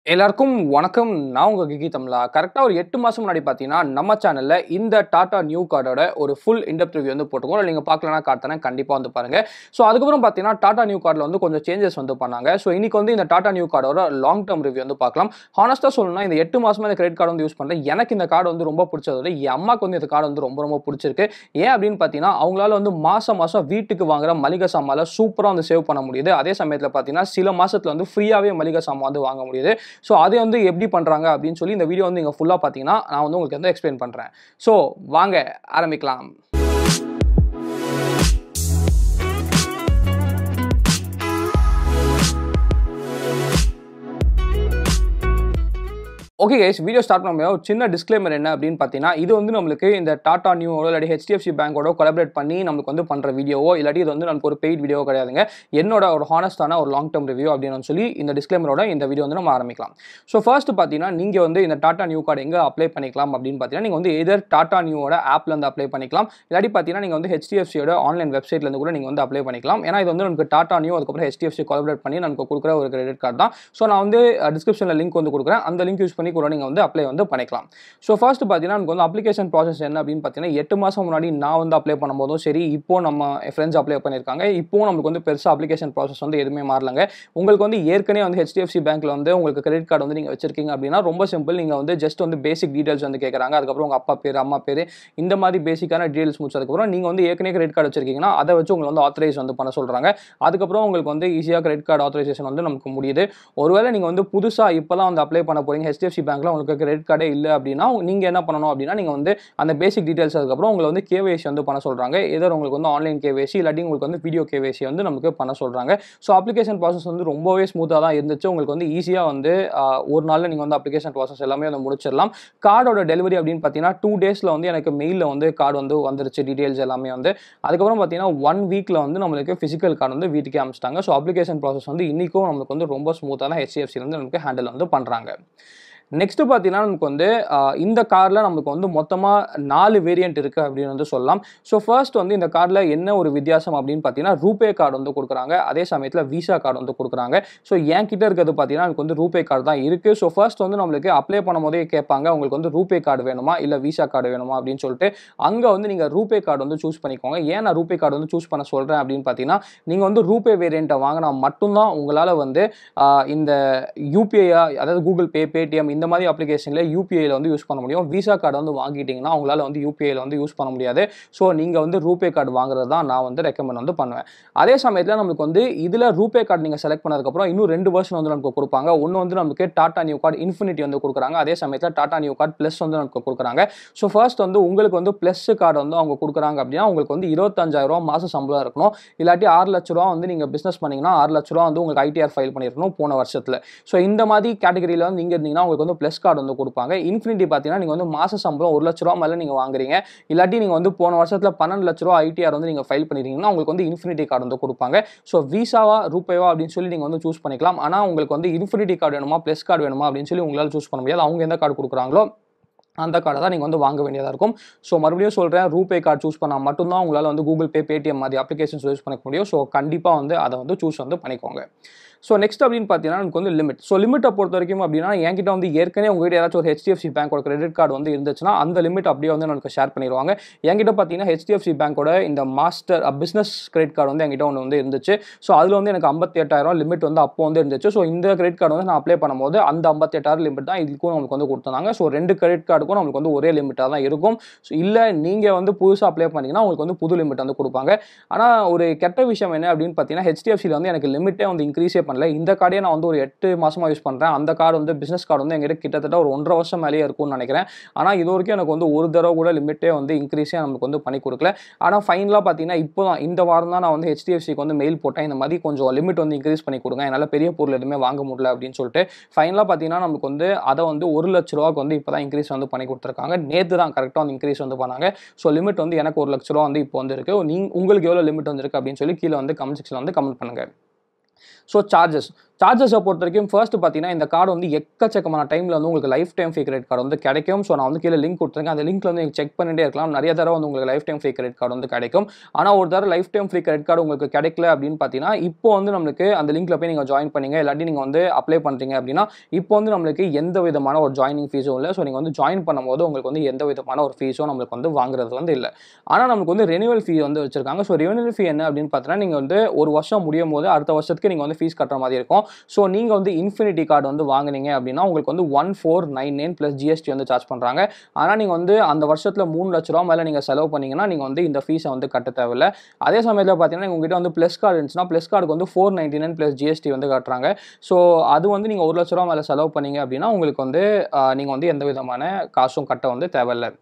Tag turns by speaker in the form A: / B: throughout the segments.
A: எல்லாருக்கும் வணக்கம் நான் உங்கள் கிகி தமிழா கரெக்டாக ஒரு எட்டு மாதம் முன்னாடி பார்த்தீங்கன்னா நம்ம சேனலில் இந்த டாடா நியூ கார்டோட ஒரு ஃபுல் இன்டெப்த் ரிவ்யூ வந்து போட்டுக்கோம் நீங்கள் பார்க்கலனா காட்டுறேன் கண்டிப்பாக வந்து பாருங்கள் ஸோ அதுக்கப்புறம் பார்த்தீங்கன்னா டாடா நியூ கார்டில் வந்து கொஞ்சம் சேஞ்சஸ் வந்து பண்ணாங்க ஸோ இன்னைக்கு வந்து இந்த டாடா நியூ கார்டோட லாங் டேர்ம் ரிவ்யூ வந்து பார்க்கலாம் ஹானஸ்ட்டாக சொல்லணும்னா இந்த எட்டு மாதமாக இந்த கிரெடிட் கார்டு வந்து யூஸ் பண்ணுறேன் எனக்கு இந்த கார்டு வந்து ரொம்ப பிடிச்சதோட என் அம்மாவுக்கு வந்து இந்த கார்டு வந்து ரொம்ப ரொம்ப பிடிச்சிருக்கு ஏன் அப்படின்னு பார்த்தீங்கன்னா அவங்களால வந்து மாதம் மாதம் வீட்டுக்கு வாங்குற மளிகை சாமான்ல சூப்பராக வந்து சேவ் பண்ண முடியுது அதே சமயத்தில் பார்த்தீங்கன்னா சில மாதத்தில் வந்து ஃப்ரீயாகவே மளிகை சாமான் வந்து வாங்க முடியுது ஸோ அதை வந்து எப்படி பண்ணுறாங்க அப்படின்னு சொல்லி இந்த வீடியோ வந்து இங்கே ஃபுல்லாக பார்த்தீங்கன்னா நான் வந்து உங்களுக்கு வந்து எக்ஸ்பிளைன் பண்ணுறேன் ஸோ வாங்க ஆரம்பிக்கலாம் ஓகே கைஸ் வீடியோ ஸ்டார்ட் பண்ண ஒரு சின்ன டிஸ்க்ளைமர் என்ன அப்படின்னு பார்த்தீங்கன்னா இது வந்து நம்மளுக்கு இந்த டாடா நியூவோட இல்லாட்டி ஹெச்டிஎஃப்சி பேங்கோட கொலாபரேட் பண்ணி நம்மளுக்கு வந்து பண்ணுற வீடியோவோ இல்லாட்டி இது வந்து நமக்கு ஒரு பெய்ட் வீடியோ கிடையாதுங்க என்னோட ஒரு ஹானஸ்டான ஒரு லாங் டேர்ம் ரிவ்யூ அப்படின்னு சொல்லி இந்த டிஸ்க்ளைமரோட இந்த வீடியோ வந்து நம்ம ஆரம்பிக்கலாம் ஸோ ஃபர்ஸ்ட் பார்த்தீங்கன்னா நீங்கள் வந்து இந்த டாடா நியூ கார்டு எங்கே அப்ளை பண்ணிக்கலாம் அப்படின்னு பார்த்தீங்கன்னா நீங்கள் வந்து எதர் டாடா நியூவோட ஆப்லேருந்து அப்ளை பண்ணிக்கலாம் இல்லாட்டி பார்த்தீங்கன்னா நீங்கள் வந்து ஹெச்டிஎஃப்சியோட ஆன்லைன் வெப்சைட்லேருந்து கூட நீங்கள் வந்து அப்ளை பண்ணிக்கலாம் ஏன்னா இது வந்து நமக்கு டாடா நியூ அதுக்கப்புறம் ஹெச்டிஎஃப்சி கொலாபரேட் பண்ணி நமக்கு கொடுக்குற ஒரு கிரெடிட் கார்டு தான் ஸோ நான் வந்து டிஸ்கிரிப்ஷனில் லிங்க் வந்து கொடுக்குறேன் அந்த லிங்க் யூஸ் பண்ணி கூட நீங்கள் வந்து அப்ளை வந்து பண்ணிக்கலாம் ஸோ ஃபர்ஸ்ட் பார்த்தீங்கன்னா நமக்கு வந்து அப்ளிகேஷன் ப்ராசஸ் என்ன அப்படின்னு பார்த்தீங்கன்னா எட்டு மாதம் முன்னாடி நான் வந்து அப்ளை பண்ணும்போதும் சரி இப்போ நம்ம ஃப்ரெண்ட்ஸ் அப்ளை பண்ணியிருக்காங்க இப்போ நமக்கு வந்து பெருசாக அப்ளிகேஷன் ப்ராசஸ் வந்து எதுவுமே மாறலங்க உங்களுக்கு வந்து ஏற்கனவே வந்து ஹெச்டிஎஃப்சி பேங்க்கில் வந்து உங்களுக்கு கிரெடிட் கார்டு வந்து நீங்கள் வச்சிருக்கீங்க அப்படின்னா ரொம்ப சிம்பிள் நீங்கள் வந்து ஜஸ்ட் வந்து பேசிக் டீடைல்ஸ் வந்து கேட்குறாங்க அதுக்கப்புறம் உங்கள் அப்பா பேர் அம்மா பேர் இந்த மாதிரி பேசிக்கான டீடைல்ஸ் முடிச்சதுக்கப்புறம் நீங்கள் வந்து ஏற்கனவே கிரெடிட் கார்டு வச்சிருக்கீங்கன்னா அதை வச்சு உங்களை வந்து ஆத்தரைஸ் வந்து பண்ண சொல்கிறாங்க அதுக்கப்புறம் உங்களுக்கு வந்து ஈஸியாக கிரெடிட் கார்டு ஆத்தரைசேஷன் வந்து நமக்கு முடியுது ஒருவேளை நீங்கள் வந்து புதுசாக இப்போ தான் வந்து அப்ளை பண்ண போகிறீங்க ஹெச்டிஎஃப்சி பேங்க்கில் உங்களுக்கு கிரெடிட் கார்டே இல்லை அப்படின்னா நீங்கள் என்ன பண்ணணும் அப்படின்னா நீங்கள் வந்து அந்த பேசிக் டீடைல்ஸ் அதுக்கப்புறம் உங்களை வந்து கேவேசி வந்து பண்ண சொல்கிறாங்க ஏதோ உங்களுக்கு வந்து ஆன்லைன் கேவேசி இல்லாட்டி உங்களுக்கு வந்து வீடியோ கேவேசி வந்து நமக்கு பண்ண சொல்கிறாங்க ஸோ அப்ளிகேஷன் ப்ராசஸ் வந்து ரொம்பவே ஸ்மூத்தாக தான் இருந்துச்சு உங்களுக்கு வந்து ஈஸியாக வந்து ஆஹ், ஒரு நாளில் நீங்கள் வந்து அப்ளிகேஷன் ப்ராசஸ் எல்லாமே வந்து முடிச்சிடலாம் கார்டோட டெலிவரி அப்படின்னு பார்த்தீங்கன்னா டூ டேஸில் வந்து எனக்கு மெயிலில் வந்து கார்டு வந்து வந்துருச்சு டீடைல்ஸ் எல்லாமே வந்து அதுக்கப்புறம் பார்த்தீங்கன்னா ஒன் வீக்கில் வந்து நம்மளுக்கு ஃபிசிக்கல் கார்டு வந்து வீட்டுக்கே அமிச்சிட்டாங்க ஸோ அப்ளிகேஷன் ப்ராசஸ் வந்து இன்றைக்கும் நம்மளுக்கு வந்து ரொம்ப ஸ்மூத்தாக தான் HDFC ல இருந்து நமக்கு ஹேண்டில் வந்து பண்ணுறாங்க நெக்ஸ்ட் பார்த்தீங்கன்னா நமக்கு வந்து ஆஹ், இந்த காரில் நமக்கு வந்து மொத்தமாக நாலு வேரியன்ட் இருக்குது அப்படின்னு வந்து சொல்லலாம் ஸோ ஃபர்ஸ்ட் வந்து இந்த கார்டில் என்ன ஒரு வித்தியாசம் அப்படின்னு பார்த்தீங்கன்னா ரூபே கார்டு வந்து கொடுக்குறாங்க அதே சமயத்தில் விசா கார்டு வந்து கொடுக்குறாங்க ஸோ என் கிட்ட இருக்கிறது பார்த்தீங்கன்னா எனக்கு வந்து ரூபே கார்டு தான் இருக்குது ஸோ ஃபர்ஸ்ட் வந்து நம்மளுக்கு அப்ளை பண்ணும் போதே கேட்பாங்க உங்களுக்கு வந்து ரூபே கார்டு வேணுமா இல்லை விசா கார்டு வேணுமா அப்படின்னு சொல்லிட்டு அங்கே வந்து நீங்கள் ரூபே கார்டு வந்து சூஸ் பண்ணிக்கோங்க ஏன் நான் ரூபே கார்டு வந்து சூஸ் பண்ண சொல்கிறேன் அப்படின்னு பார்த்தீங்கன்னா நீங்கள் வந்து ரூபே வேரியண்ட்டை வாங்கினா மட்டும்தான் உங்களால் வந்து ஆஹ், இந்த யூபிஐ அதாவது கூகுள் பே பேடிஎம் இந்த மாதிரி அப்ளிகேஷனில் யூபிஐயில் வந்து யூஸ் பண்ண முடியும் விசா கார்டு வந்து வாங்கிட்டீங்கன்னா உங்களால் வந்து யூபிஐயில் வந்து யூஸ் பண்ண முடியாது ஸோ நீங்கள் வந்து ரூபே கார்டு வாங்குறது தான் நான் வந்து ரெக்கமெண்ட் வந்து பண்ணுவேன் அதே சமயத்தில் நமக்கு வந்து இதில் ரூபே கார்டு நீங்கள் செலக்ட் பண்ணதுக்கப்புறம் இன்னும் ரெண்டு வருஷன் வந்து நமக்கு கொடுப்பாங்க ஒன்று வந்து நமக்கு டாடா நியூ கார்டு இன்ஃபினிட்டி வந்து கொடுக்குறாங்க அதே சமயத்தில் டாடா நியூ கார்டு ப்ளஸ் வந்து நமக்கு கொடுக்குறாங்க ஸோ ஃபர்ஸ்ட் வந்து உங்களுக்கு வந்து ப்ளஸ் கார்டு வந்து அவங்க கொடுக்குறாங்க அப்படின்னா உங்களுக்கு வந்து இருபத்தஞ்சாயிரம் ரூபா மாதம் சம்பளம் இருக்கணும் இல்லாட்டி ஆறு லட்ச ரூபா வந்து நீங்கள் பிஸ்னஸ் பண்ணீங்கன்னா ஆறு லட்ச ரூபா வந்து உங்களுக்கு ஐடிஆர் ஃபைல் பண்ணியிருக்கணும் போன வருஷத்தில் ஸோ இந்த மாதிரி கேட்டகரியில் வந்து நீங்கள் இருந்தீங்கன்னா உங்களுக்கு வந்து ப்ளஸ் கார்டு வந்து கொடுப்பாங்க இன்ஃபினிட்டி பார்த்தீங்கன்னா நீங்கள் வந்து மாத சம்பளம் ஒரு லட்ச ரூபா மேலே நீங்கள் வாங்குறீங்க இல்லாட்டி நீங்கள் வந்து போன வருஷத்தில் பன்னெண்டு லட்ச ரூபா ஐடிஆர் வந்து நீங்கள் ஃபைல் பண்ணிருக்கீங்கன்னா உங்களுக்கு வந்து இன்ஃபினிட்டி கார்டு வந்து கொடுப்பாங்க ஸோ விசாவா ரூபாயவா அப்படின்னு சொல்லி நீங்கள் வந்து சூஸ் பண்ணிக்கலாம் ஆனால் உங்களுக்கு வந்து இன்ஃபினிட்டி கார்டு வேணுமா ப்ளஸ் கார்டு வேணுமா அப்படின்னு சொல்லி உங்களால் சூஸ் பண்ண முடியாது அவங்க எந்த கார்டு கொடுக்குறாங்களோ அந்த கார்டை தான் நீங்கள் வந்து வாங்க வேண்டியதாக இருக்கும் ஸோ மறுபடியும் சொல்கிறேன் ரூபே கார்டு சூஸ் பண்ணால் மட்டும்தான் உங்களால் வந்து கூகுள் பே பேடிஎம் மாதிரி அப்ளிகேஷன்ஸ் யூஸ் பண்ணிக்க முடியும் ஸோ கண்டிப்பாக வந்து அதை வந்து சூஸ் வந்து பண்ணிக்கோங்க ஸோ நெக்ஸ்ட் அப்படின்னு பார்த்தீங்கன்னா எனக்கு வந்து லிமிட் ஸோ லிமிட்டை பொறுத்த வரைக்கும் அப்படின்னா என்கிட்ட வந்து ஏற்கனவே உங்ககிட்ட ஏதாச்சும் ஒரு ஹெச்டிஎஃப்சி பேங்கோட கிரெடிட் கார்டு வந்து இருந்துச்சுன்னா அந்த லிமிட் அப்படியே வந்து எனக்கு ஷேர் பண்ணிடுவாங்க என்கிட்ட பார்த்தீங்கன்னா ஹெச்டிஎஃப்சி பேங்கோட இந்த மாஸ்டர் பிஸ்னஸ் கிரெடிட் கார்டு வந்து என்கிட்ட ஒன்று வந்து இருந்துச்சு ஸோ அதில் வந்து எனக்கு ஐம்பத்தி எட்டாயிரம் லிமிட் வந்து அப்போ வந்து இருந்துச்சு ஸோ இந்த கிரெடிட் கார்டு வந்து நான் அப்ளை பண்ணும்போது அந்த ஐம்பத்தி எட்டாயிரம் லிமிட் தான் இதுக்கும் நமக்கு வந்து கொடுத்தாங்க ஸோ ரெண்டு கிரெடிட் கார்டுக்கும் நமக்கு வந்து ஒரே லிமிட்டாக தான் இருக்கும் ஸோ இல்லை நீங்கள் வந்து புதுசாக அப்ளை பண்ணீங்கன்னா உங்களுக்கு வந்து புது லிமிட் வந்து கொடுப்பாங்க ஆனால் ஒரு கெட்ட விஷயம் என்ன அப்படின்னு பார்த்தீங்கன்னா ஹெச்டிஎஃப்சியில் வந்து எனக்கு லிமிட்டே வந்து இன்க்ரீஸே பண்ணல இந்த கார்டே நான் வந்து ஒரு எட்டு மாசமா யூஸ் பண்ணுறேன் அந்த கார்டு வந்து பிஸ்னஸ் கார்டு வந்து எங்கிட்ட கிட்டத்தட்ட ஒரு ஒன்றரை வருஷம் மேலேயே இருக்கும்னு நினைக்கிறேன் ஆனால் இது வரைக்கும் எனக்கு வந்து ஒரு தடவை கூட லிமிட்டே வந்து இன்க்ரீஸே நமக்கு வந்து பண்ணி கொடுக்கல ஆனால் ஃபைனலாக பார்த்தீங்கன்னா இப்போ தான் இந்த வாரம் தான் நான் வந்து ஹெச்டிஎஃப்சிக்கு வந்து மெயில் போட்டேன் இந்த மாதிரி கொஞ்சம் லிமிட் வந்து இன்க்ரீஸ் பண்ணி கொடுங்க என்னால் பெரிய பொருள் எதுவுமே வாங்க முடியல அப்படின்னு சொல்லிட்டு ஃபைனலாக பார்த்தீங்கன்னா நமக்கு வந்து அதை வந்து ஒரு லட்ச ரூபாய்க்கு வந்து இப்போ தான் இன்க்ரீஸ் வந்து பண்ணி கொடுத்துருக்காங்க நேற்று தான் கரெக்டாக வந்து இன்க்ரீஸ் வந்து பண்ணாங்க ஸோ லிமிட் வந்து எனக்கு ஒரு லட்ச ரூபா வந்து இப்போ வந்து இருக்குது நீ உங்களுக்கு எவ்வளோ லிமிட் வந்துருக்கு அப்படின்னு சொல்லி கீழே வந்து கமெண்ட் செக்ஷனில் வந்து கமெண்ட் பண்ணுங்கள் ஸோ சார்ஜஸ் சார்ஜஸை பொறுத்த வரைக்கும் ஃபர்ஸ்ட் பார்த்தீங்கன்னா இந்த கார்டு வந்து எக்கச்சக்கமான டைமில் வந்து உங்களுக்கு lifetime free credit card வந்து கிடைக்கும் ஸோ நான் வந்து கீழே லிங்க் கொடுத்துருக்கேன் அந்த லிங்க்ல வந்து நீங்கள் செக் பண்ணிட்டே இருக்கலாம் நிறைய தடவை வந்து உங்களுக்கு lifetime free credit card வந்து கிடைக்கும் ஆனால் ஒரு தடவை lifetime free credit card உங்களுக்கு கிடைக்கல அப்படின்னு பார்த்தீங்கன்னா இப்போ வந்து நம்மளுக்கு அந்த லிங்க்ல போய் நீங்கள் ஜாயின் பண்ணீங்க இல்லாட்டி நீங்கள் வந்து அப்ளை பண்ணுறீங்க அப்படின்னா இப்போ வந்து நம்மளுக்கு எந்த விதமான ஒரு ஜாயினிங் ஃபீஸும் இல்லை ஸோ நீங்கள் வந்து ஜாயின் பண்ணும்போது உங்களுக்கு வந்து எந்த விதமான ஒரு ஃபீஸும் நம்மளுக்கு வந்து வாங்குறது வந்து இல்லை ஆனால் நமக்கு வந்து ரெனிவல் ஃபீ வந்து வச்சிருக்காங்க ஸோ ரெனிவல் ஃபீ என்ன அப்படின்னு பார்த்தீங்கன்னா நீங்கள் வந்து ஒரு வருஷம் முடியும் போது அடுத்த வருஷத்துக்கு நீங்கள் வந்து ஃபீஸ் கட்டுற மாதிரி இருக்கும் ஸோ நீங்கள் வந்து இன்ஃபினிட்டி கார்டு வந்து வாங்குனீங்க அப்படின்னா உங்களுக்கு வந்து one four nine nine plus GST வந்து சார்ஜ் பண்ணுறாங்க ஆனால் நீங்கள் வந்து அந்த வருஷத்தில் மூணு லட்ச ரூபா மேலே நீங்கள் செலவு பண்ணீங்கன்னா நீங்கள் வந்து இந்த ஃபீஸை வந்து கட்ட தேவையில்ல அதே சமயத்தில் பார்த்தீங்கன்னா உங்ககிட்ட வந்து ப்ளஸ் கார்டு இருந்துச்சுன்னா ப்ளஸ் கார்டுக்கு வந்து four ninety nine plus GST வந்து கட்டுறாங்க ஸோ அது வந்து நீங்கள் ஒரு லட்ச ரூபா மேலே செலவு பண்ணீங்க அப்படின்னா உங்களுக்கு வந்து நீங்கள் வந்து எந்த விதமான காசும் கட்ட வந்து தேவையில்லை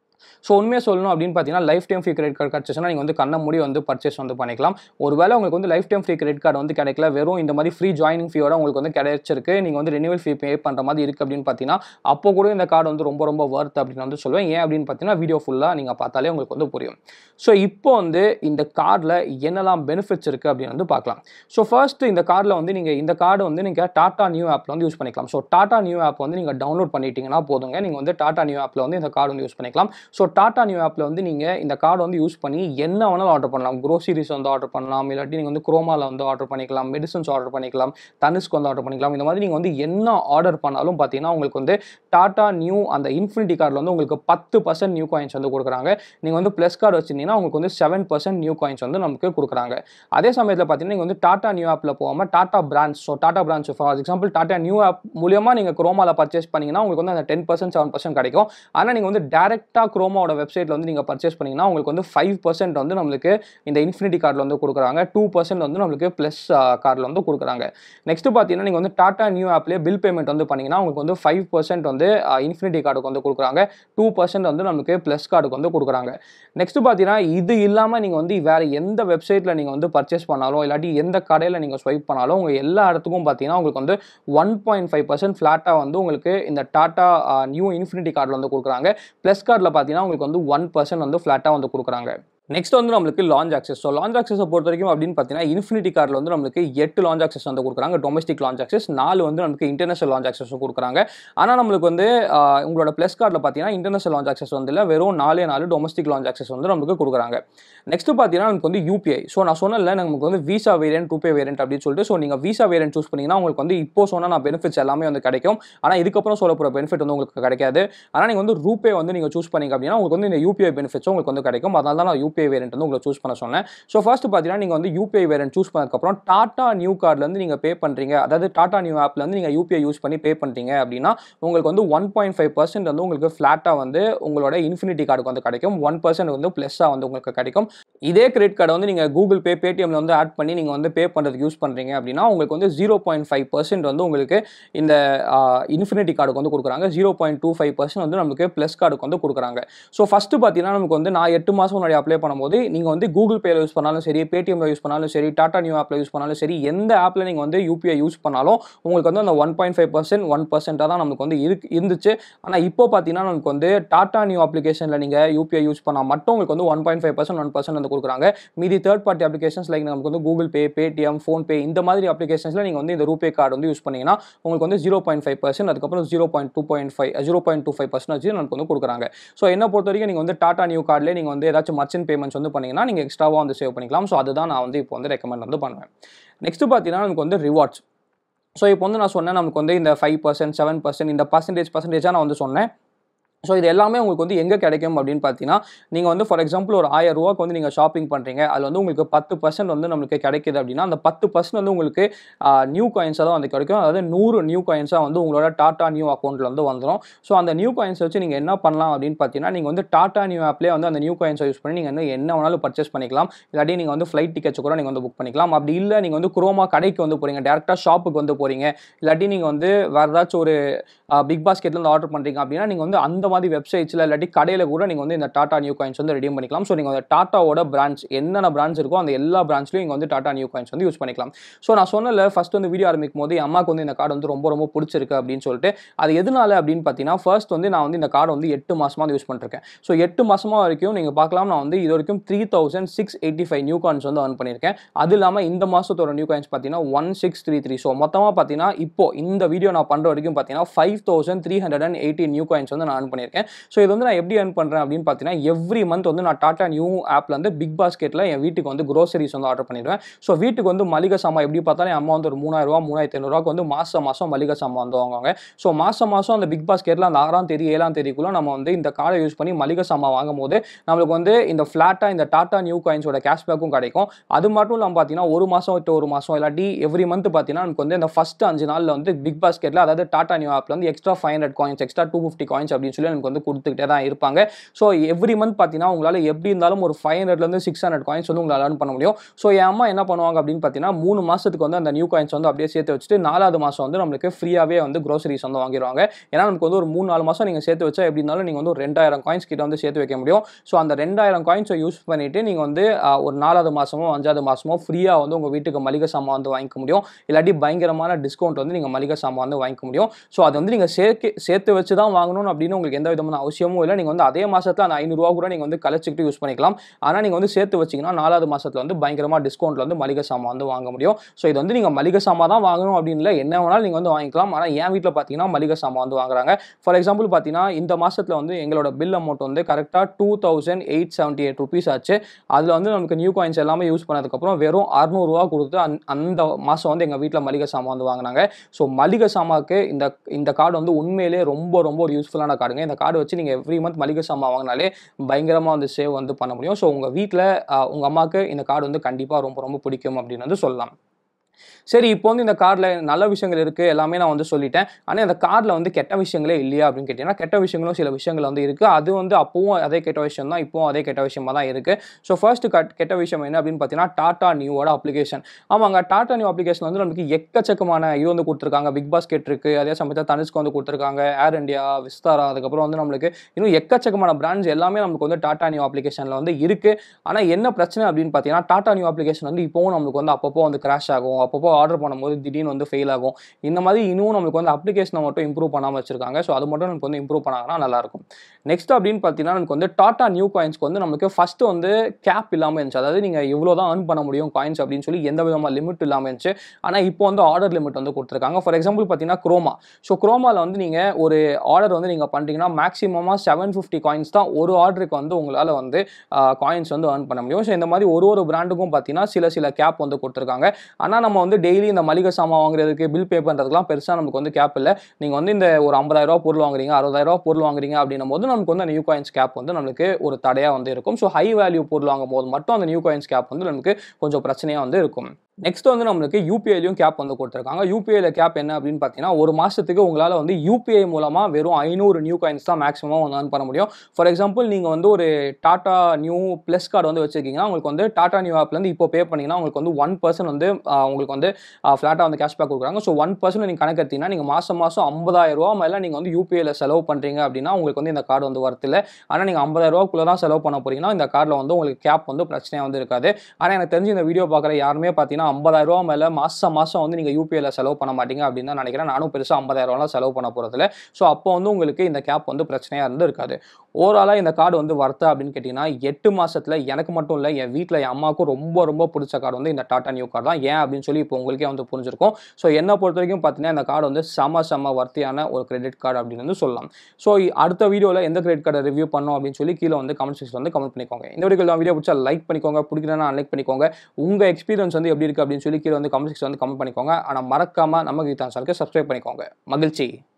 A: ஸோ உண்மையாக சொல்லணும் அப்படின்னு பார்த்தீங்கன்னா lifetime free credit card கிடச்சிச்சுன்னா நீங்கள் வந்து கண்ண மூடி வந்து பர்ச்சேஸ் வந்து பண்ணிக்கலாம் ஒருவேளை உங்களுக்கு வந்து lifetime free credit card வந்து கிடைக்கல வெறும் இந்த மாதிரி ஃப்ரீ ஜாயினிங் ஃபீயோட உங்களுக்கு வந்து கிடைச்சிருக்கு நீங்கள் வந்து ரெனிவல் ஃபீ பே பண்ணுற மாதிரி இருக்குது அப்படின்னு பார்த்தீங்கன்னா அப்போ கூட இந்த கார்டு வந்து ரொம்ப ரொம்ப ஒர்த் அப்படின்னு வந்து சொல்லுவேன் ஏன் அப்படின்னு பார்த்தீங்கன்னா வீடியோ ஃபுல்லாக நீங்கள் பார்த்தாலே உங்களுக்கு வந்து புரியும் ஸோ இப்போ வந்து இந்த கார்டில் என்னெல்லாம் பெனிஃபிட்ஸ் இருக்குது அப்படின்னு வந்து பார்க்கலாம் ஸோ ஃபர்ஸ்ட் இந்த கார்டில் வந்து நீங்கள் இந்த கார்டு வந்து நீங்கள் டாடா நியூ ஆப்பில் வந்து யூஸ் பண்ணிக்கலாம் ஸோ டாடா நியூ ஆப் வந்து நீங்கள் டவுன்லோட் பண்ணிட்டீங்கன்னா போதுங்க நீங்கள் வந்து டாடா நியூ ஆப்பில் வந்து இந்த கார்டு வந்து யூஸ் பண்ணிக்கலாம் ஸோ டாடா நியூ ஆப்பில் வந்து நீங்கள் இந்த கார்டு வந்து யூஸ் பண்ணி என்ன வேணாலும் ஆர்டர் பண்ணலாம் க்ரோசரிஸ் வந்து ஆர்டர் பண்ணலாம் இல்லாட்டி நீங்கள் வந்து குரோமாவில் வந்து ஆர்டர் பண்ணிக்கலாம் மெடிசன்ஸ் ஆர்டர் பண்ணிக்கலாம் தனுஷ்க்கு வந்து ஆர்டர் பண்ணிக்கலாம் இந்த மாதிரி நீங்கள் வந்து என்ன ஆர்டர் பண்ணாலும் பார்த்தீங்கன்னா உங்களுக்கு வந்து டாடா நியூ அந்த இன்ஃபினிட்டி கார்டில் வந்து உங்களுக்கு பத்து பர்சன்ட் நியூ காயின்ஸ் வந்து கொடுக்குறாங்க நீங்கள் வந்து ப்ளஸ் கார்டு வச்சிருந்தீங்கன்னா உங்களுக்கு வந்து செவன் பர்சன்ட் நியூ காயின்ஸ் வந்து நமக்கு கொடுக்குறாங்க அதே சமயத்தில் பார்த்தீங்கன்னா நீங்கள் வந்து டாடா நியூ ஆப்பில் போகாமல் Tata brand so Tata brand for example Tata Neu app மூலியமாக நீங்கள் குரோமாவில் பர்ச்சேஸ் பண்ணீங்கன்னா உங்களுக்கு வந்து அந்த டென் பர்சன்ட் செவன் பர்சன்ட் கிடைக்கும் ஆனால் நீங்கள் வந்து டேரெக்டாக குரோமாவோட வெப்சைட்டில் வந்து நீங்கள் பர்ச்சேஸ் பண்ணிங்கன்னா உங்களுக்கு வந்து ஃபைவ் பர்சன்ட் வந்து நம்மளுக்கு இந்த இன்ஃபினிட்டி கார்டில் வந்து கொடுக்குறாங்க டூ பர்சன்ட் வந்து நம்மளுக்கு ப்ளஸ் கார்டில் வந்து கொடுக்குறாங்க நெக்ஸ்ட் பார்த்தீங்கன்னா நீங்கள் வந்து டாடா நியூ ஆப்லேயே பில் பேமெண்ட் வந்து பண்ணிங்கன்னா உங்களுக்கு வந்து ஃபைவ் பர்சன்ட் வந்து இன்ஃபினிட்டி கார்டுக்கு வந்து கொடுக்குறாங்க டூ பர்சன்ட் வந்து நமக்கு ப்ளஸ் கார்டுக்கு வந்து கொடுக்குறாங்க நெக்ஸ்ட் பார்த்தீங்கன்னா இது இல்லாமல் நீங்கள் வந்து வேறு எந்த வெப்சைட்டில் நீங்கள் வந்து பர்ச்சேஸ் பண்ணாலும் இல்லாட்டி எந்த கடையில் நீங்கள் ஸ்வைப் பண்ணாலும் உங்கள் எல்லா இடத்துக்கும் பார்த்தீங்கன்னா உங்களுக்கு வந்து ஒன் பாயிண்ட் ஃபைவ் பர்சன்ட் ஃப்ளாட்டாக வந்து உங்களுக்கு இந்த டாட்டா நியூ இன்ஃபினிட்டி கார்டில் வந்து கொடுக்குறாங்க ப்ளஸ் கார்டில் பார்த்தீங்கன்னா உங்களுக்கு வந்து ஒன் பர்சன்ட் வந்து ஃப்ளாட்டாக வந்து கொடுக்குறாங்க நெக்ஸ்ட் வந்து நம்மளுக்கு லான்ச் ஆக்சஸ் ஸோ லான்ச் ஆக்சஸை பொறுத்த வரைக்கும் அப்படின்னு பார்த்தீங்கன்னா இன்ஃபினிட்டி கார்டில் வந்து நம்மளுக்கு எட்டு லான்ச் ஆக்சஸ் வந்து கொடுக்குறாங்க டொமஸ்டிக் லான்ச் ஆக்சஸ் நாலு வந்து நமக்கு இன்டர்நேஷனல் லான்ச் ஆக்சஸ் கொடுக்குறாங்க ஆனால் நம்மளுக்கு வந்து ஆஹ், உங்களோட ப்ளஸ் கார்டில் பார்த்தீங்கன்னா இன்டர்நேஷனல் லான்ச் ஆக்சஸ் வந்து இல்லை வெறும் நாலே நாலு டொமஸ்டிக் லான்ச் ஆக்சஸ் வந்து நமக்கு கொடுக்குறாங்க நெக்ஸ்ட் பார்த்தீங்கன்னா நமக்கு வந்து யூபிஐ ஸோ நான் சொன்னல நமக்கு வந்து விசா வேரியன்ட் ரூபே வேரியன்ட் அப்படின்னு சொல்லிட்டு ஸோ நீங்கள் விசா வேரியன்ட் சூஸ் பண்ணீங்கன்னா உங்களுக்கு வந்து இப்போ சொன்ன நான் பெனிஃபிட்ஸ் எல்லாமே வந்து கிடைக்கும் ஆனால் இதுக்கப்புறம் சொல்ல போகிற பெனிஃபிட் வந்து உங்களுக்கு கிடைக்காது ஆனால் நீங்கள் வந்து ரூபே வந்து நீங்கள் சூஸ் பண்ணீங்க அப்படின்னா உங்களுக்கு வந்து இந்த யூபிஐ பெனிஃபிட்ஸும் உங்களுக்கு வந்து கிடைக்கும் அதனால தான் நான் யூபிஐ வேரியன்ட் வந்து உங்களுக்கு சூஸ் பண்ண சொன்னேன் ஸோ ஃபர்ஸ்ட் பார்த்தீங்கன்னா நீங்கள் வந்து யூபிஐ வேரியன்ட் சூஸ் பண்ணதுக்கப்புறம் டாடா நியூ கார்ட்லேருந்து நீங்கள் பே பண்ணுறீங்க அதாவது டாடா நியூ ஆப்லேருந்து நீங்கள் யூபிஐ யூஸ் பண்ணி பே பண்ணுறீங்க அப்படின்னா உங்களுக்கு வந்து ஒன் பாயிண்ட் ஃபைவ் பர்சன்ட் வந்து உங்களுக்கு ஃப்ளாட்டாக வந்து உங்களோட இன்ஃபினிட்டி கார்டுக்கு வந்து கிடைக்கும் ஒன் பர்சன்ட் வந்து ப்ளஸ்ஸாக வந்து உங்களுக்கு கிடைக்கும் இதே கிரெடிட் கார்டை வந்து நீங்கள் கூகுள் பே பேடிஎம்ல வந்து ஆட் பண்ணி நீங்கள் வந்து பே பண்ணுறதுக்கு யூஸ் பண்ணுறீங்க அப்படின்னா உங்களுக்கு வந்து ஜீரோ பாயிண்ட் ஃபைவ் பர்சன்ட் வந்து உங்களுக்கு இந்த இன்ஃபினிட்டி கார்டுக்கு வந்து கொடுக்குறாங்க zero point two five percent வந்து நமக்கு ப்ளஸ் கார்டுக்கு வந்து கொடுக்குறாங்க ஸோ ஃபஸ்ட்டு பார்த்தீங்கன்னா நமக்கு வந்து நான் எட்டு மாதம் முன்னாடி அப்ளை பண்ணும்போது நீங்கள் வந்து கூகுள் பேல யூஸ் பண்ணாலும் சரி பேடிஎம்ல யூஸ் பண்ணாலும் சரி டாடா நியூ ஆப்பில் யூஸ் பண்ணாலும் சரி எந்த ஆப்பில் நீங்கள் வந்து யூபிஐ யூஸ் பண்ணாலும் உங்களுக்கு வந்து அந்த one point five percent one பர்சென்ட்டாக தான் நமக்கு வந்து இருக்கு இருந்துச்சு ஆனால் இப்போ பார்த்தீங்கன்னா நமக்கு வந்து டாடா நியூ அப்ளிகேஷனில் நீங்கள் யூபிஐ யூஸ் பண்ணால் மட்டும் உங்களுக்கு வந்து one point five percent one percent வந்து கொடுக்குறாங்க மீதி தேர்ட் பார்ட்டி அப்ளிகேஷன்ஸ் லைக் நமக்கு வந்து கூகுள் பே பேடிஎம் ஃபோன்பே இந்த மாதிரி அப்ளிகேஷன்ஸில் நீங்கள் வந்து இந்த ரூபே கார்டு வந்து யூஸ் பண்ணீங்கன்னா உங்களுக்கு வந்து ஜீரோ பாயிண்ட் ஃபைவ் பர்சன்ட் அதுக்கப்புறம் zero point two point five zero point two five percent வச்சு நமக்கு வந்து கொடுக்குறாங்க ஸோ என்ன பொறுத்த வரைக்கும் நீங்கள் வந்து டாடா நியூ கார்டில் நீங்கள் வந்து ஏதாச்சும் மர்ச்சன்ட் பேமெண்ட்ஸ் வந்து பண்ணீங்கன்னா நீங்கள் எக்ஸ்ட்ராவாக வந்து சேவ் பண்ணிக்கலாம் ஸோ அதுதான் நான் வந்து இப்போ வந்து ரெக்கமெண்ட் வந்து பண்ணுவேன் நெக்ஸ்ட் பார்த்தீங்கன்னா நமக்கு வந்து ரிவார்ட்ஸ் ஸோ இப்போ வந்து நான் சொன்னேன் நமக்கு வந்து இந்த ஃபைவ் பர்சன்ட் செவன் பர்சன்ட் இந்த பர்சன்டேஜ் பர்சன்டேஜாக நான் வந்து சொன்னேன் ஸோ இது எல்லாமே உங்களுக்கு வந்து எங்கே கிடைக்கும் அப்படின்னு பார்த்தீங்கன்னா நீங்கள் வந்து ஃபார் எக்ஸாம்பிள் ஒரு ஆயிரம் ரூபாய்க்கு வந்து நீங்கள் ஷாப்பிங் பண்ணுறீங்க அதில் வந்து உங்களுக்கு பத்து பர்சன்ட் வந்து நம்மளுக்கு கிடைக்குது அப்படின்னா அந்த பத்து பர்சன்ட் வந்து உங்களுக்கு நியூ காயின்ஸாக தான் வந்து கிடைக்கும் அதாவது நூறு நியூ காயின்ஸாக வந்து உங்களோட டாட்டா நியூ அக்கௌண்ட்டில் வந்து வந்துடும் ஸோ அந்த நியூ காயின்ஸ் வச்சு நீங்கள் என்ன பண்ணலாம் அப்படின்னு பார்த்தீங்கன்னா நீங்கள் வந்து டாட்டா நியூ ஆப்லேயே வந்து அந்த நியூ காயின்ஸை யூஸ் பண்ணி நீங்கள் வந்து என்ன வேணாலும் பர்ச்சேஸ் பண்ணிக்கலாம் இல்லாட்டி நீங்கள் வந்து ஃப்ளைட் டிக்கெட்ஸ் கூட நீங்கள் வந்து புக் பண்ணிக்கலாம் அப்படி இல்லை நீங்கள் வந்து குரோமா கடைக்கு வந்து போகிறீங்க டேரெக்டாக ஷாப்புக்கு வந்து போகிறீங்க இல்லாட்டி நீங்கள் வந்து வேறு ஏதாச்சும் ஒரு பிக் பாஸ்கெட்லேருந்து ஆர்டர் பண்ணுறீங்க அப்படின்னா நீங்கள் வந்து அந்த மாதிரி வெப்சைட்ஸில் இல்லாட்டி கடையில் கூட நீங்கள் வந்து இந்த டாடா நியூ காயின்ஸ் வந்து ரெடியூம் பண்ணிக்கலாம் ஸோ நீங்கள் அந்த டாட்டாவோட பிரான்ச் என்னென்ன பிரான்ச் இருக்கோ அந்த எல்லா பிரான்ச்லையும் நீங்கள் வந்து டாடா நியூ காயின்ஸ் வந்து யூஸ் பண்ணிக்கலாம் ஸோ நான் சொன்னல ஃபர்ஸ்ட் வந்து வீடியோ ஆரம்பிக்கும் போது என் அம்மாவுக்கு வந்து இந்த கார்டு வந்து ரொம்ப ரொம்ப பிடிச்சிருக்கு அப்படின்னு சொல்லிட்டு அது எதனால அப்படின்னு பார்த்தீங்கன்னா ஃபர்ஸ்ட் வந்து நான் வந்து இந்த கார்டு வந்து எட்டு மாசமா யூஸ் பண்ணிருக்கேன் ஸோ எட்டு மாசமா வரைக்கும் நீங்கள் பார்க்கலாம் நான் வந்து இது வரைக்கும் three thousand six eighty five Neu coins வந்து earn பண்ணியிருக்கேன் அது இல்லாமல் இந்த மாதத்தோட நியூ காயின்ஸ் பார்த்தீங்கன்னா one six three three so மொத்தமாக பார்த்தீங்கன்னா இப்போ இந்த வீடியோ நான் பண்ணுற வரைக்கும் பார்த்தீங்கன்னா five thousand three hundred and eighty Neu coins வந்து நான் earn பண்ணியிருக்கேன் ஸோ இது வந்து நான் எப்படி earn பண்ணுறேன் அப்படின்னு பார்த்தீங்கன்னா எவ்ரி மந்த் வந்து நான் டாட்டா நியூ ஆப்ல வந்து பிக் பாஸ்கெட்டில் என் வீட்டுக்கு வந்து க்ரோசரிஸ் வந்து ஆர்டர் பண்ணிடுவேன் ஸோ வீட்டுக்கு வந்து மளிகை சாமான் எப்படி பார்த்தாலும் என் அம்மா வந்து ஒரு மூணாயிரம் ரூபா மூணாயிரத்தி ஐநூறுவாக்கு வந்து மாதம் மாதம் மளிகை சாமான் வந்து வாங்குவாங்க ஸோ மாதம் மாதம் அந்த பிக் பாஸ்கெட்டில் அந்த ஆறாம் தேதி ஏழாம் தேதிக்குள்ள நம்ம வந்து இந்த கார்டை யூஸ் பண்ணி மளிகை சாமான் வாங்கும் போது நம்மளுக்கு வந்து இந்த ஃப்ளாட்டாக இந்த டாட்டா நியூ காயின்ஸோட கேஷ்பேக்கும் கிடைக்கும் அது மட்டும் இல்லாமல் பார்த்தீங்கன்னா ஒரு மாதம் விட்டு ஒரு மாதம் இல்லாட்டி எவ்ரி மந்த் பார்த்தீங்கன்னா நமக்கு வந்து இந்த ஃபஸ்ட் அஞ்சு நாளில் வந்து பிக் பாஸ்கெட்டில் அதாவது டாட்டா நியூ ஆப்பில் வந்து extra five hundred coins extra two fifty coins அப்படின்னு சொல்லி எனக்கு வந்து கொடுத்துக்கிட்டே தான் இருப்பாங்க ஸோ எவ்ரி மந்த் பார்த்தீங்கன்னா உங்களால் எப்படி இருந்தாலும் ஒரு ஃபைவ் ஹண்ட்ரட்லேருந்து சிக்ஸ் ஹண்ட்ரட் காயின்ஸ் வந்து உங்களால் earn பண்ண முடியும் ஸோ என் அம்மா என்ன பண்ணுவாங்க அப்படின்னு பார்த்தீங்கன்னா மூணு மாதத்துக்கு வந்து அந்த நியூ காயின்ஸ் வந்து அப்படியே சேர்த்து வச்சுட்டு நாலாவது மாதம் வந்து நம்மளுக்கு ஃப்ரீயாகவே வந்து க்ரோசரிஸ் வந்து வாங்கிடுவாங்க ஏன்னா நமக்கு வந்து ஒரு மூணு நாலு மாதம் நீங்கள் சேர்த்து வச்சா எப்படி இருந்தாலும் நீங்கள் வந்து ஒரு ரெண்டாயிரம் காயின்ஸ் கிட்ட வந்து சேர்த்து வைக்க முடியும் ஸோ அந்த ரெண்டாயிரம் காயின்ஸை யூஸ் பண்ணிட்டு நீங்கள் வந்து ஆஹ், ஒரு நாலாவது மாதமோ அஞ்சாவது மாதமோ ஃப்ரீயாக வந்து உங்கள் வீட்டுக்கு மளிகை சாமான் வந்து வாங்கிக்க முடியும் இல்லாட்டி பயங்கரமான டிஸ்கவுண்ட் வந்து நீங்கள் மளிகை சாமான் வந்து வாங்கிக்க முடியும் ஸோ அது வந்து நீங்கள் சேர்த்து சேர்த்து வச்சு தான் வாங்கணும் அப்படின்னு உங்களுக்கு எந்த விதமான அவசியமும் இல்லை நீங்கள் வந்து அதே மாதத்தில் அந்த ஐநூறுரூவா கூட நீங்கள் வந்து கழிச்சிக்கிட்டு யூஸ் பண்ணிக்கலாம் ஆனால் நீங்கள் வந்து சேர்த்து வச்சிங்கன்னா நாலாவது மாதத்தில் வந்து பயங்கரமாக டிஸ்கவுண்ட்டில் வந்து மளிகை சாமான் வந்து வாங்க முடியும் ஸோ இது வந்து நீங்கள் மளிகை சாமான் தான் வாங்கணும் அப்படின்னு இல்லை என்ன வேணாலும் நீங்கள் வந்து வாங்கிக்கலாம் ஆனால் என் வீட்டில் பார்த்தீங்கன்னா மளிகை சாமான் வந்து வாங்குறாங்க ஃபார் எக்ஸாம்பிள் பார்த்தீங்கன்னா இந்த மாதத்தில் வந்து எங்களோட பில் அமௌண்ட் வந்து கரெக்டாக two thousand eight seventy eight rupees ஆச்சு அதில் வந்து நமக்கு நியூ காயின்ஸ் எல்லாமே யூஸ் பண்ணதுக்கப்புறம் வெறும் அறுநூறுவா கொடுத்து அந்த அந்த மாதம் வந்து எங்கள் வீட்டில் மளிகை சாமான் வந்து வாங்கினாங்க ஸோ மளிகை சாமாக்கு இந்த இந்த கார்டு வந்து உண்மையிலே ரொம்ப ரொம்ப ஒரு யூஸ்ஃபுல்லான கார்டுங்க இந்த கார்டு வச்சு நீங்கள் எவ்ரி மந்த் மளிகை சாமான் வாங்கினாலே பயங்கரமாக வந்து சேவ் வந்து பண்ண முடியும் ஸோ உங்கள் வீட்டில் உங்கள் அம்மாவுக்கு இந்த கார்டு வந்து கண்டிப்பாக ரொம்ப ரொம்ப பிடிக்கும் அப்படின்னு வந்து சொல்லலாம் சரி இப்போ வந்து இந்த கார்டில் நல்ல விஷயங்கள் இருக்குது எல்லாமே நான் வந்து சொல்லிட்டேன் ஆனால் இந்த கார்டில் வந்து கெட்ட விஷயங்களே இல்லையா அப்படின்னு கேட்டிங்கன்னா கெட்ட விஷயங்களும் சில விஷயங்கள் வந்து இருக்குது அது வந்து அப்பவும் அதே கெட்ட விஷயம் தான் இப்போவும் அதே கெட்ட விஷயமா தான் இருக்குது ஸோ ஃபர்ஸ்ட் கட் கெட்ட விஷயம் என்ன அப்படின்னு பார்த்தீங்கன்னா டாடா நியூவோட அப்ளிகேஷன் ஆமாங்க டாடா நியூ அப்ளிகேஷன் வந்து நமக்கு எக்கச்சக்கமான இது வந்து கொடுத்துருக்காங்க பிக் பாஸ்கெட் இருக்குது அதே சமயத்தில் தனுஷ்க்கு வந்து கொடுத்துருக்காங்க ஏர் இந்தியா விஸ்தாரா அதுக்கப்புறம் வந்து நம்மளுக்கு இன்னும் எக்கச்சக்கமான பிராண்ட்ஸ் எல்லாமே நமக்கு வந்து டாடா நியூ அப்ளிகேஷனில் வந்து இருக்குது ஆனால் என்ன பிரச்சனை அப்படின்னு பார்த்தீங்கன்னா டாடா நியூ அப்ளிகேஷன் வந்து இப்போவும் நம்மளுக்கு வந்து அப்பப்போ வந்து கிராஷ் ஆகும் அப்பப்போ ஆர்டர் பண்ணும்போது திடீர்னு வந்து ஃபெயில் ஆகும் இந்த மாதிரி இன்னும் நம்மளுக்கு வந்து அப்ளிகேஷனை மட்டும் இம்ப்ரூவ் பண்ணாமல் வச்சிருக்காங்க ஸோ அது மட்டும் நமக்கு வந்து இம்ப்ரூவ் பண்ணாங்கன்னா நல்லாயிருக்கும் நெக்ஸ்ட் அப்படின்னு பார்த்தீங்கன்னா நமக்கு வந்து டாடா நியூ காயின்ஸ்க்கு வந்து நமக்கு ஃபஸ்ட்டு வந்து கேப் இல்லாமல் இருந்துச்சு அதாவது நீங்கள் இவ்வளோ தான் earn பண்ண முடியும் காயின்ஸ் அப்படின்னு சொல்லி எந்த விதமான லிமிட் இல்லாமல் இருந்துச்சு ஆனால் இப்போ வந்து ஆர்டர் லிமிட் வந்து கொடுத்துருக்காங்க ஃபார் எக்ஸாம்பிள் பார்த்தீங்கன்னா குரோமா ஸோ குரோமாவில் வந்து நீங்கள் ஒரு ஆர்டர் வந்து நீங்கள் பண்ணுறீங்கன்னா மேக்ஸிமமாக செவன் ஃபிஃப்டி காயின்ஸ் தான் ஒரு ஆர்டருக்கு வந்து உங்களால் வந்து காயின்ஸ் வந்து earn பண்ண முடியும் ஸோ இந்த மாதிரி ஒரு ஒரு பிராண்டுக்கும் பார்த்தீங்கன்னா சில சில கேப் வந்து கொடுத்துருக்காங்க ஆனால் நம்ம வந்து டெய்லி இந்த மளிகை சாமான் வாங்குறதுக்கு பில் பே பண்ணுறதுக்குலாம் பெருசாக நமக்கு வந்து கேப் இல்லை நீங்கள் வந்து இந்த ஒரு 50000 ரூபா பொருள் வாங்குறீங்க 60000 ரூபா பொருள் வாங்குறீங்க அப்படின்னும் போது நமக்கு வந்து அந்த நியூ காயின்ஸ் கேப் வந்து நமக்கு ஒரு தடையாக வந்து இருக்கும் ஸோ ஹை வேல்யூ பொருள் வாங்கும் போது மட்டும் அந்த நியூ காயின்ஸ் கேப் வந்து நமக்கு கொஞ்சம் பிரச்சனையாக வந்து இருக்கும் நெக்ஸ்ட் வந்து நம்மளுக்கு யூபிஐலையும் கேப் வந்து கொடுத்துருக்காங்க யூபிஐல கேப் என்ன அப்படின்னு பார்த்தீங்கன்னா ஒரு மாதத்துக்கு உங்களால் வந்து யூபிஐ மூலமாக வெறும் ஐநூறு நியூ காயின்ஸ் தான் மேக்ஸிமம் வந்து earn பண்ண முடியும் ஃபார் எக்ஸாம்பிள் நீங்கள் வந்து ஒரு டாடா நியூ ப்ளஸ் கார்டு வந்து வச்சிருக்கீங்கன்னா உங்களுக்கு வந்து டாடா நியூ ஆப்லேருந்து இப்போ பே பண்ணீங்கன்னா உங்களுக்கு வந்து ஒன் பர்சன்ட் வந்து ஆஹ், உங்களுக்கு வந்து ஃப்ளாட்டாக வந்து கேஷ்பேக் கொடுக்குறாங்க ஸோ ஒன் பர்சன்ட் நீங்கள் கணக்கு எடுத்தீங்கன்னா நீங்கள் மாதம் மாதம் ஐம்பதாயிரம் ரூபா மேலே நீங்கள் வந்து யூபிஐல செலவு பண்ணுறீங்க அப்படின்னா உங்களுக்கு வந்து இந்த கார்டு வந்து வரது இல்லை ஆனால் நீங்கள் ஐம்பதாயிரம் ரூபாக்குள்ளே தான் செலவு பண்ண போறீங்கன்னா இந்த கார்டில் வந்து உங்களுக்கு கேப் வந்து பிரச்சனையாக வந்து இருக்காது ஆனால் எனக்கு தெரிஞ்சு இந்த வீடியோ பார்க்குற யாருமே பார்த்தீங்கன்னா ஐம்பதாயிரம் ரூபா மேலே மாதம் மாதம் வந்து நீங்கள் யூபிஐல செலவு பண்ண மாட்டீங்க அப்படின்னு தான் நினைக்கிறேன் நானும் பெருசாக ஐம்பதாயிரம் ரூபாலாம் செலவு பண்ண போகிறதில்ல ஸோ அப்போ வந்து உங்களுக்கு இந்த கேப் வந்து பிரச்சனையாக இருந்து இருக்காது ஓவராலாக இந்த கார்டு வந்து வர்த்தா அப்படின்னு கேட்டிங்கன்னா எட்டு மாசத்துல எனக்கு மட்டும் இல்லை என் வீட்டில் என் அம்மாவுக்கும் ரொம்ப ரொம்ப பிடிச்ச கார்டு வந்து இந்த டாடா நியூ கார்டு தான் ஏன் அப்படின்னு சொல்லி இப்போ உங்களுக்கே வந்து புரிஞ்சிருக்கும் ஸோ என்னை பொறுத்த வரைக்கும் பார்த்தீங்கன்னா இந்த கார்டு வந்து செம செம வர்த்தியான ஒரு கிரெடிட் கார்டு அப்படின்னு வந்து சொல்லலாம் ஸோ அடுத்த வீடியோவில் எந்த கிரெடிட் கார்டை ரிவ்யூ பண்ணோம் அப்படின்னு சொல்லி கீழே வந்து கமெண்ட் செக்ஷன் வந்து கமெண்ட் பண்ணிக்கோங்க இந்த வீடியோ வீடியோ பிடிச்சா லைக் பண்ணிக்கோங்க பிடிக்கலன்னா அன்லைக் பண்ணிக்கோங்க உங்கள் எக்ஸ்பீரியன்ஸ் வந்து எப்படி இருக்குது அப்படின்னு சொல்லி கீழே வந்து கமெண்ட் செக்ஷன் வந்து கமெண்ட் பண்ணிக்கோங்க ஆனால் மறக்காம நம்ம கீதா சேனலுக்கு சப்ஸ்கிரைப் பண்ணிக்கோங்க மகிழ்ச்சி